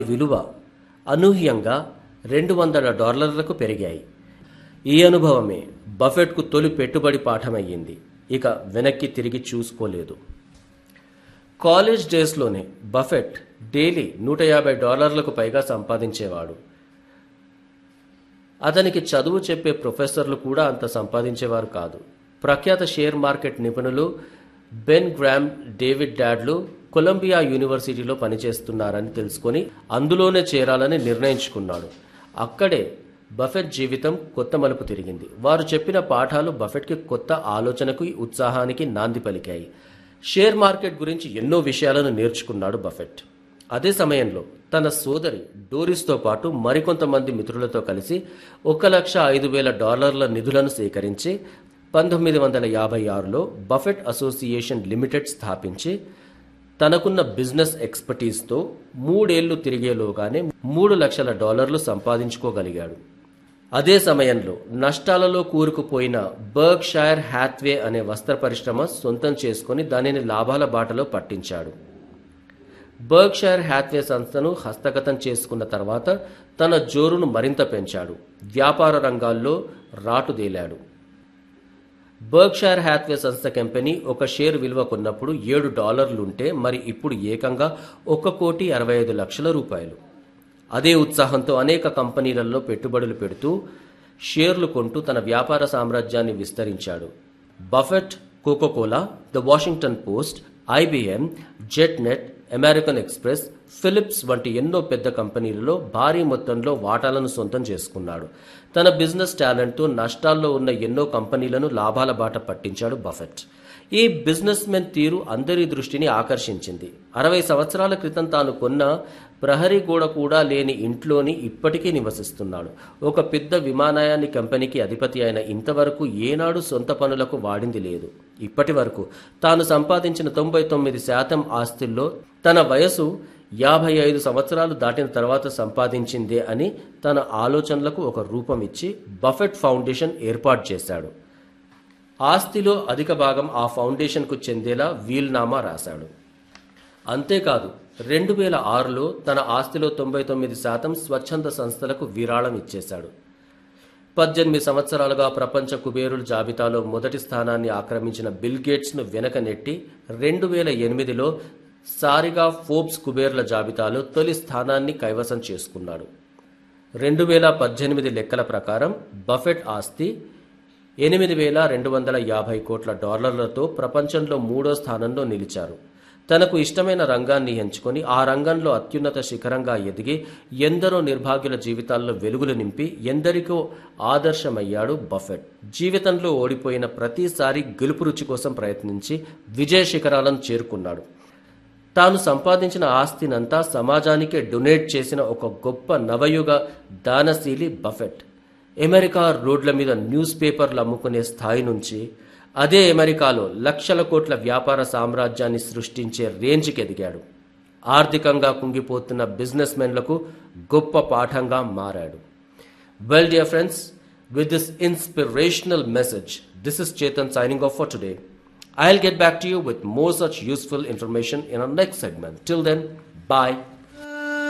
విలువ అనూహ్యంగా రెండు వందల డాలర్లకు పెరిగాయి ఈ అనుభవమే బఫెట్కు తొలి పెట్టుబడి పాఠమయ్యింది ఇక వెనక్కి తిరిగి చూసుకోలేదు కాలేజ్ డేస్లోనే బఫెట్ డైలీ నూట యాభై డాలర్లకు పైగా సంపాదించేవాడు అతనికి చదువు చెప్పే ప్రొఫెసర్లు కూడా అంత సంపాదించేవారు కాదు ప్రఖ్యాత షేర్ మార్కెట్ నిపుణులు బెన్ గ్రామ్ డేవిడ్ డాడ్లు కొలంబియా యూనివర్సిటీలో పనిచేస్తున్నారని తెలుసుకొని అందులోనే చేరాలని నిర్ణయించుకున్నాడు అక్కడే బఫెట్ జీవితం కొత్త మలుపు తిరిగింది వారు చెప్పిన పాఠాలు బఫెట్కి కొత్త ఆలోచనకు ఉత్సాహానికి నాంది పలికాయి షేర్ మార్కెట్ గురించి ఎన్నో విషయాలను నేర్చుకున్నాడు బఫెట్ అదే సమయంలో తన సోదరి డోరిస్తో పాటు మరికొంతమంది మిత్రులతో కలిసి ఒక లక్ష ఐదు వేల డాలర్ల నిధులను సేకరించి పంతొమ్మిది వందల యాభై ఆరులో బఫెట్ అసోసియేషన్ లిమిటెడ్ స్థాపించి తనకున్న బిజినెస్ ఎక్స్పర్టీస్తో మూడేళ్లు తిరిగేలోగానే మూడు లక్షల డాలర్లు సంపాదించుకోగలిగాడు అదే సమయంలో నష్టాలలో కూరుకుపోయిన బర్గ్ షైర్ హ్యాత్వే అనే వస్త్ర పరిశ్రమ సొంతం చేసుకుని దానిని లాభాల బాటలో పట్టించాడు బర్గ్షైర్ హ్యాత్వే సంస్థను హస్తగతం చేసుకున్న తర్వాత తన జోరును మరింత పెంచాడు వ్యాపార రంగాల్లో రాటుదేలాడు బర్గ్షైర్ హ్యాత్వే సంస్థ కంపెనీ ఒక షేర్ విలువ కొన్నప్పుడు ఏడు డాలర్లుంటే మరి ఇప్పుడు ఏకంగా ఒక కోటి అరవై ఐదు లక్షల రూపాయలు అదే ఉత్సాహంతో అనేక కంపెనీలలో పెట్టుబడులు పెడుతూ షేర్లు కొంటూ తన వ్యాపార సామ్రాజ్యాన్ని విస్తరించాడు Buffett Coca Cola the Washington Post IBM జెట్నెట్ అమెరికన్ ఎక్స్ప్రెస్ ఫిలిప్స్ వంటి ఎన్నో పెద్ద కంపెనీలలో భారీ మొత్తంలో వాటాలను సొంతం చేసుకున్నాడు తన బిజినెస్ టాలెంట్తో నష్టాల్లో ఉన్న ఎన్నో కంపెనీలను లాభాల బాట పట్టించాడు బఫెట్ ఈ బిజినెస్ మెన్ తీరు అందరి దృష్టిని ఆకర్షించింది అరవై సంవత్సరాల క్రితం తాను కొన్న ప్రహరీ గోడ కూడా లేని ఇంట్లోని ఇప్పటికీ నివసిస్తున్నాడు ఒక పెద్ద విమానయాని కంపెనీకి అధిపతి అయిన ఇంతవరకు ఏనాడు సొంత పనులకు వాడింది లేదు ఇప్పటి వరకు తాను సంపాదించిన తొంభై తొమ్మిది శాతం ఆస్తుల్లో తన వయసు యాభై ఐదు సంవత్సరాలు దాటిన తర్వాత సంపాదించిందే అని తన ఆలోచనలకు ఒక రూపం ఇచ్చి బఫెట్ ఫౌండేషన్ ఏర్పాటు చేశాడు ఆస్తిలో అధిక భాగం ఆ ఫౌండేషన్కు చెందేలా వీల్నామా రాశాడు అంతేకాదు రెండు వేల ఆరులో తన ఆస్తిలో తొంభై తొమ్మిది శాతం స్వచ్ఛంద సంస్థలకు విరాళం ఇచ్చేశాడు పద్దెనిమిది సంవత్సరాలుగా ప్రపంచ కుబేరుల జాబితాలో మొదటి స్థానాన్ని ఆక్రమించిన బిల్ గేట్స్ను వెనక నెట్టి రెండు వేల ఎనిమిదిలో సారిగా ఫోర్బ్స్ కుబేర్ల జాబితాలో తొలి స్థానాన్ని కైవసం చేసుకున్నాడు రెండు వేల పద్దెనిమిది లెక్కల ప్రకారం బఫెట్ ఆస్తి ఎనిమిది వేల రెండు వందల యాభై కోట్ల డాలర్లతో ప్రపంచంలో మూడో స్థానంలో నిలిచారు తనకు ఇష్టమైన రంగాన్ని ఎంచుకొని ఆ రంగంలో అత్యున్నత శిఖరంగా ఎదిగి ఎందరో నిర్భాగ్యుల జీవితాల్లో వెలుగులు నింపి ఎందరికో ఆదర్శమయ్యాడు బఫెట్ జీవితంలో ఓడిపోయిన ప్రతిసారి గెలుపు రుచి కోసం ప్రయత్నించి విజయ శిఖరాలను చేరుకున్నాడు తాను సంపాదించిన ఆస్తినంతా సమాజానికే డొనేట్ చేసిన ఒక గొప్ప నవయుగ దానశీలి బఫెట్ అమెరికా రోడ్ల మీద న్యూస్ పేపర్లు అమ్ముకునే స్థాయి నుంచి అదే అమెరికాలో లక్షల కోట్ల వ్యాపార సామ్రాజ్యాన్ని సృష్టించే రేంజ్కి ఎదిగాడు ఆర్థికంగా కుంగిపోతున్న బిజినెస్ మెన్లకు గొప్ప పాఠంగా మారాడు well dear friends with this inspirational message this is Chetan signing off for today I'll get back to you with more such useful information in our next segment. Till then, bye.